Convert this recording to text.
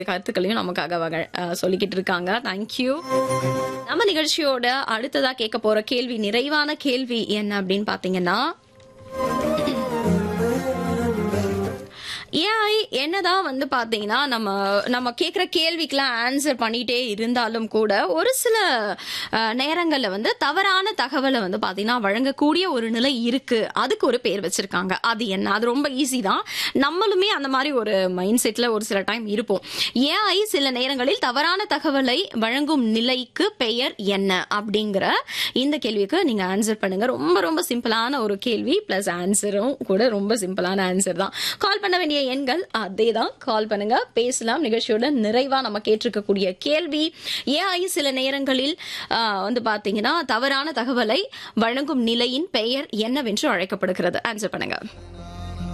கருத்துக்களையும் நமக்காக வக- அஹ் சொல்லிக்கிட்டு இருக்காங்க தேங்க்யூ நம்ம நிகழ்ச்சியோட அடுத்ததா கேட்க போற கேள்வி நிறைவான கேள்வி என்ன அப்படின்னு பாத்தீங்கன்னா ஏஐ என்னதான் வந்து பாத்தீங்கன்னா நம்ம நம்ம கேட்குற கேள்விக்கெல்லாம் ஆன்சர் பண்ணிட்டே இருந்தாலும் கூட ஒரு சில அஹ், நேரங்கள்ல வந்து தவறான தகவலை வந்து பாத்தீங்கன்னா வழங்கக்கூடிய ஒரு நிலை இருக்கு அதுக்கு ஒரு பேர் வச்சிருக்காங்க அது என்ன அது ரொம்ப ஈஸி தான் நம்மளுமே அந்த மாதிரி ஒரு மைண்ட் செட்ல ஒரு சில டைம் இருப்போம் ஏஐ சில நேரங்களில் தவறான தகவலை வழங்கும் நிலைக்கு பெயர் என்ன அப்படிங்கிற இந்த கேள்விக்கு நீங்க ஆன்சர் பண்ணுங்க ரொம்ப ரொம்ப சிம்பிளான ஒரு கேள்வி பிளஸ் ஆன்சரும் கூட ரொம்ப சிம்பிளான ஆன்சர் தான் கால் பண்ண வேண்டிய எண்கள் அதே தான் கால் பண்ணுங்க பேசலாம் நிகழ்ச்சியோட நிறைவா நம்ம கேட்டிருக்கக்கூடிய கேள்வி ஏஐ சில நேரங்களில் ஆஹ், வந்து பாத்தீங்கன்னா தவறான தகவலை வழங்கும் நிலையின் பெயர் என்னவென்று அழைக்கப்படுகிறது ஆன்சர் பண்ணுங்க